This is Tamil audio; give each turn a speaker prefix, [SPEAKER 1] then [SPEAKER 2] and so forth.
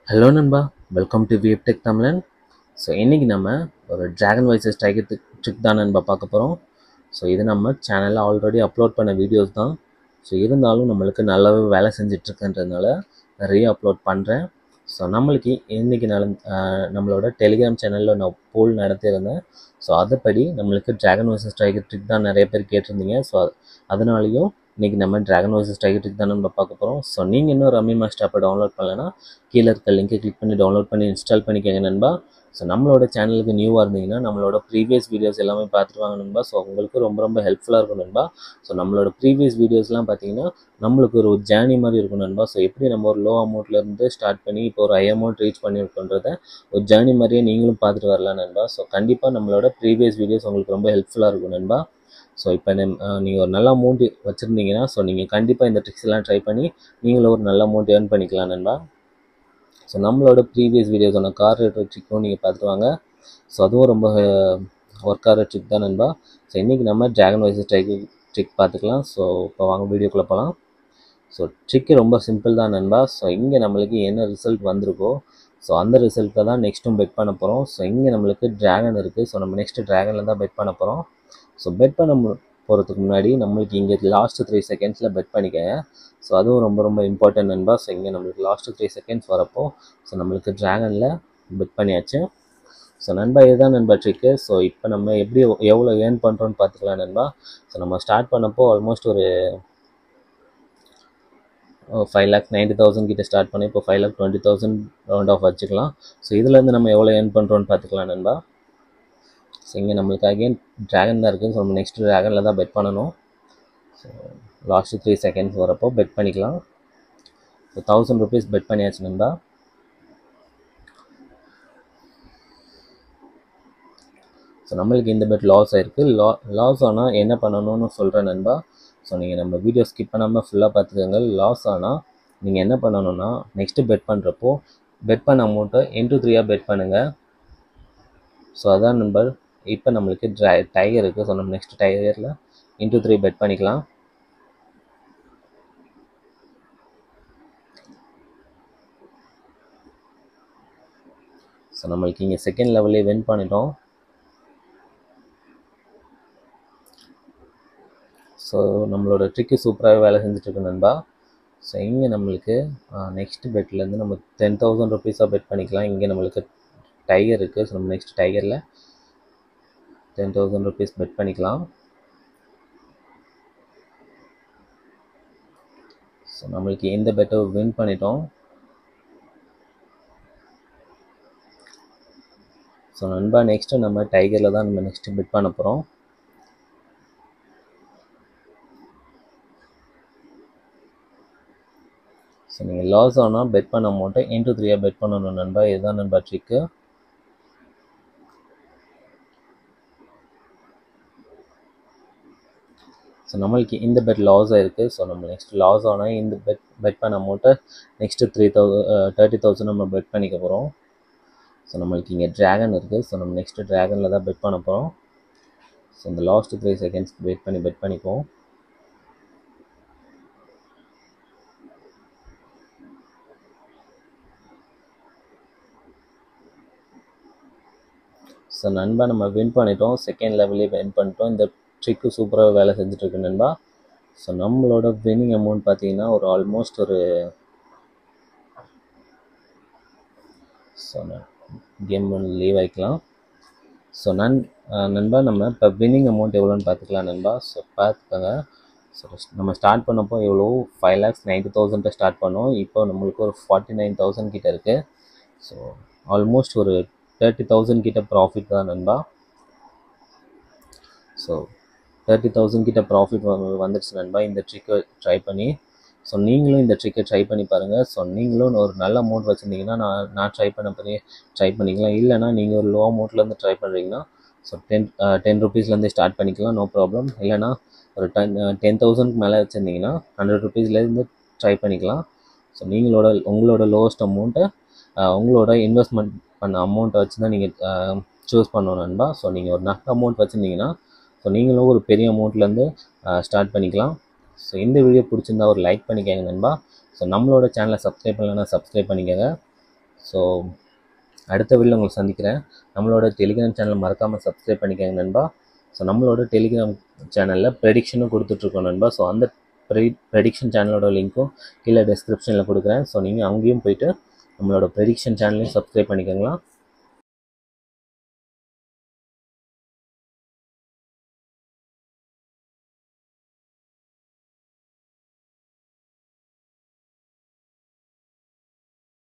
[SPEAKER 1] ஹலோ நண்பா welcome to VF tech Tamilan so இன்றைக்கி நம்ம ஒரு ட்ராகன் வாய்ஸஸ் டைகர் ட்ரிக் தான் நண்பா பார்க்க போகிறோம் ஸோ இது நம்ம சேனலில் ஆல்ரெடி அப்லோட் பண்ண வீடியோஸ் தான் ஸோ இருந்தாலும் நம்மளுக்கு நல்லாவே வேலை செஞ்சிட்ருக்குன்றதுனால நிறைய அப்லோட் பண்ணுறேன் ஸோ நம்மளுக்கு இன்றைக்கி நட நம்மளோட டெலிகிராம் சேனலில் நான் போல் நடத்தியிருந்தேன் ஸோ அதுபடி நம்மளுக்கு ட்ராகன் வாய்ஸஸ் டைகர் ட்ரிக் தான் நிறைய பேர் கேட்டிருந்தீங்க ஸோ அதனாலையும் இன்றைக்கி நம்ம ட்ராகன் வாய்ஸஸ் டைகர் ட்ரிக் தான் நம்ம பார்க்க போகிறோம் ஸோ நீங்கள் இன்னும் ரம்மி மாஸ்டர் ஆப்பை டவுன்லோட் பண்ணலைன்னா கீழே இருக்க லிங்கை கிளிக் பண்ணி டவுன்லோட் பண்ணி இன்ஸ்டால் பண்ணிக்கோங்க நண்பா ஸோ நம்மளோட சேனலுக்கு நியூவாக இருந்தீங்கன்னா நம்மளோட ப்ரீவியஸ் வீடியோஸ் எல்லாமே பார்த்துட்டு வாங்க நண்பா ஸோ உங்களுக்கு ரொம்ப ரொம்ப ஹெல்ப்ஃபுல்லாக இருக்கும் நண்பா ஸோ நம்மளோட ப்ரீவியஸ் வீடியோஸ்லாம் பார்த்தீங்கன்னா நம்மளுக்கு ஒரு ஜேர்னி மாதிரி இருக்கும் நண்பா ஸோ எப்படி நம்ம ஒரு லோ அமௌண்ட்லேருந்து ஸ்டார்ட் பண்ணி இப்போ ஒரு ஹை அமௌண்ட் ரீச் பண்ணியிருக்கோன்றத ஒரு ஜேர்னி மாதிரியே நீங்களும் பார்த்துட்டு வரலாம் நண்பா ஸோ கண்டிப்பாக நம்மளோட ப்ரீவியஸ் வீடியோஸ் உங்களுக்கு ரொம்ப ஹெல்ப்ஃபுல்லாக இருக்கும் நண்பா ஸோ இப்போ நீங்கள் ஒரு நல்ல அமௌண்ட் வச்சுருந்தீங்கன்னா ஸோ நீங்கள் கண்டிப்பாக இந்த ட்ரிக்ஸ் எல்லாம் ட்ரை பண்ணி நீங்களும் ஒரு நல்ல அமௌண்ட் ஏர்ன் பண்ணிக்கலாம் நண்பா ஸோ நம்மளோட ப்ரீவியஸ் வீடியோஸான கார் ரேட்டர் ட்ரிக்கும் நீங்கள் பார்த்துட்டு வாங்க ஸோ அதுவும் ரொம்ப ஒர்க் ஆகிற ட்ரிக் தான் நண்பா ஸோ இன்றைக்கி நம்ம ட்ராகன் வாய்ஸ் ட்ரைக் ட்ரிக் பார்த்துக்கலாம் ஸோ இப்போ வாங்க வீடியோக்குள்ளே போகலாம் ஸோ ட்ரிக்கு ரொம்ப சிம்பிள் தான் நண்பா ஸோ இங்கே நம்மளுக்கு என்ன ரிசல்ட் வந்திருக்கோ ஸோ அந்த ரிசல்ட்டை தான் நெக்ஸ்ட்டும் பெட் பண்ண போகிறோம் ஸோ இங்கே நம்மளுக்கு ட்ராகன் இருக்குது ஸோ நம்ம நெக்ஸ்ட்டு ட்ராகனில் தான் பெட் பண்ண போகிறோம் ஸோ பெட் பண்ண போகிறதுக்கு முன்னாடி நம்மளுக்கு இங்கே லாஸ்ட்டு த்ரீ செகண்ட்ஸில் பெட் பண்ணிக்கங்க ஸோ அதுவும் ரொம்ப ரொம்ப இம்பார்ட்டன்ட் நண்பா ஸோ இங்கே நம்மளுக்கு லாஸ்ட்டு த்ரீ செகண்ட்ஸ் வரப்போ ஸோ நம்மளுக்கு ட்ராகனில் பெட் பண்ணியாச்சு ஸோ நண்பா இதுதான் நண்பா ட்ரிக்கு ஸோ இப்போ நம்ம எப்படி எவ்வளோ ஏர்ன் பண்ணுறோன்னு பார்த்துக்கலாம் நண்பா ஸோ நம்ம ஸ்டார்ட் பண்ணப்போ ஆல்மோஸ்ட் ஒரு ஃபைவ் லேக் நைன்ட்டி தௌசண்ட் கிட்ட ஸ்டார்ட் பண்ணி இப்போ five lakh twenty thousand round off வச்சுக்கலாம் ஸோ இதுலேருந்து நம்ம எவ்வளோ ஏர்ன் பண்ணுறோன்னு பார்த்துக்கலாம் நண்பா ஸோ இங்கே நம்மளுக்கு அகெயின் ட்ராகன் தான் இருக்குது ஸோ நம்ம நெக்ஸ்ட் ட்ராகனில் தான் பெட் பண்ணணும் ஸோ லாஸ்ட்டு த்ரீ செகண்ட்ஸ் வரப்போ பெட் பண்ணிக்கலாம் ஸோ தௌசண்ட் ருபீஸ் பெட் பண்ணியாச்சு நண்பா ஸோ நம்மளுக்கு இந்த பெட் லாஸ் ஆகிருக்கு லா லாஸ் ஆனால் என்ன பண்ணணும்னு சொல்கிறேன் நண்பா ஸோ நீங்கள் நம்ம வீடியோ ஸ்கிப் பண்ணாமல் ஃபுல்லாக பார்த்துக்கோங்க லாஸ் ஆனால் நீங்கள் என்ன பண்ணணும்னா நெக்ஸ்ட்டு பெட் பண்ணுறப்போ பெட் பண்ண அமௌண்ட்டை இன்ட்டு த்ரீயாக பெட் பண்ணுங்கள் ஸோ அதான் நண்பர் இப்போ நம்மளுக்கு ட்ரை டைகர் இருக்குது ஸோ நம்ம நெக்ஸ்ட் டைகரில் இன்ட்டு த்ரீ பெட் பண்ணிக்கலாம் ஸோ நம்மளுக்கு இங்கே செகண்ட் லெவல்லே வின் பண்ணிட்டோம் ஸோ நம்மளோட ட்ரிக்கு சூப்பராகவே வேலை செஞ்சுட்ருக்கு நண்பா ஸோ இங்கே நம்மளுக்கு நெக்ஸ்ட் பெட்லேருந்து நம்ம டென் தௌசண்ட் ருபீஸாக பெட் பண்ணிக்கலாம் இங்கே நம்மளுக்கு டைகர் இருக்குது ஸோ நம்ம நெக்ஸ்ட் டைகரில் டென் தௌசண்ட் ருபீஸ் பெட் பண்ணிக்கலாம் ஸோ நம்மளுக்கு இந்த பெட்டை வின் பண்ணிட்டோம் ஸோ நண்பா நெக்ஸ்ட்டு நம்ம டைகரில் தான் நம்ம நெக்ஸ்ட்டு பெட் பண்ண போகிறோம் ஸோ நீங்கள் லாஸ் ஆனால் பெட் பண்ண அமௌண்ட்டை இன்ட்டு த்ரீயாக பெட் பண்ணணும் நண்பா இதுதான் நண்பா ட்ரிக்கு ஸோ நம்மளுக்கு இந்த பெட் லாஸ் ஆகிருக்கு ஸோ நம்ம நெக்ஸ்ட் லாஸ் ஆனால் இந்த பெட் பெட் பண்ண அமௌண்ட்டை நெக்ஸ்ட்டு த்ரீ தௌ தேர்ட்டி தௌசண்ட் நம்ம பெட் பண்ணிக்க போகிறோம் ஸோ நம்மளுக்கு இங்கே ட்ராகன் இருக்குது ஸோ நம்ம நெக்ஸ்ட்டு ட்ராகனில் தான் பெட் பண்ண போகிறோம் ஸோ இந்த லாஸ்ட்டு த்ரீ செகண்ட்ஸ் வெயிட் பண்ணி பெட் பண்ணிப்போம் ஸோ நண்பா நம்ம வின் பண்ணிட்டோம் செகண்ட் லெவலே வின் பண்ணிட்டோம் இந்த ட்ரிக்கு சூப்பராக வேலை செஞ்சுட்ருக்கு நண்பா ஸோ நம்மளோட வின்னிங் அமௌண்ட் பார்த்தீங்கன்னா ஒரு ஆல்மோஸ்ட் ஒரு ஸோ கேம் ஒன்று லீவ் ஆகிக்கலாம் ஸோ நன் நண்பா நம்ம இப்போ வின்னிங் அமௌண்ட் எவ்வளோன்னு பார்த்துக்கலாம் நண்பா ஸோ பார்த்துக்கோங்க ஸோ நம்ம ஸ்டார்ட் பண்ணப்போ எவ்வளோ ஃபைவ் லேக்ஸ் நைன்ட்டி தௌசண்ட்டை ஸ்டார்ட் பண்ணோம் இப்போ நம்மளுக்கு ஒரு ஃபார்ட்டி நைன் தௌசண்ட் கிட்ட இருக்குது ஸோ ஆல்மோஸ்ட் ஒரு தேர்ட்டி தௌசண்ட் கிட்ட ப்ராஃபிட் தான் நண்பா ஸோ தேர்ட்டி தௌசண்ட் கிட்ட ப்ராஃபிட் வந்துடுச்சு நண்பா இந்த ட்ரிக்கை ட்ரை பண்ணி ஸோ நீங்களும் இந்த ட்ரிக்கை ட்ரை பண்ணி பாருங்கள் ஸோ நீங்களும் ஒரு நல்ல அமௌண்ட் வச்சுருந்தீங்கன்னா நான் நான் ட்ரை பண்ண பண்ணி ட்ரை பண்ணிக்கலாம் இல்லைனா நீங்கள் ஒரு லோ அமௌண்ட்லேருந்து ட்ரை பண்ணுறீங்கன்னா ஸோ டென் டென் ருபீஸ்லேருந்து ஸ்டார்ட் பண்ணிக்கலாம் நோ ப்ராப்ளம் இல்லைனா ஒரு டென் டென் தௌசண்ட்க்கு மேலே வச்சுருந்தீங்கன்னா ஹண்ட்ரட் ருபீஸ்லேருந்து ட்ரை பண்ணிக்கலாம் ஸோ நீங்களோட உங்களோட லோவஸ்ட் அமௌண்ட்டை உங்களோட இன்வெஸ்ட்மெண்ட் பண்ண அமௌண்ட்டை வச்சு தான் நீங்கள் சூஸ் பண்ணணும் நண்பா ஸோ நீங்கள் ஒரு நல்ல அமௌண்ட் வச்சுருந்தீங்கன்னா ஸோ நீங்களும் ஒரு பெரிய அமௌண்ட்லேருந்து ஸ்டார்ட் பண்ணிக்கலாம் ஸோ இந்த வீடியோ பிடிச்சிருந்தா ஒரு லைக் பண்ணிக்கோங்க நண்பா ஸோ நம்மளோட சேனலை சப்ஸ்கிரைப் பண்ணலன்னா சப்ஸ்கிரைப் பண்ணிக்கோங்க ஸோ அடுத்த வீடியோ உங்களை சந்திக்கிறேன் நம்மளோட டெலிகிராம் சேனல் மறக்காமல் சப்ஸ்கிரைப் பண்ணிக்கோங்க நண்பா ஸோ நம்மளோட டெலிகிராம் சேனலில் ப்ரெடிக்ஷனும் கொடுத்துட்ருக்கோம் நண்பா ஸோ அந்த ப்ரெடி ப்ரெடிக்ஷன் சேனலோட லிங்க்கும் கீழே டெஸ்கிரிப்ஷனில் கொடுக்குறேன் ஸோ நீங்கள் அங்கேயும் போயிட்டு நம்மளோட ப்ரெடிக்ஷன் சேனலையும் சப்ஸ்கிரைப் பண்ணிக்கோங்களா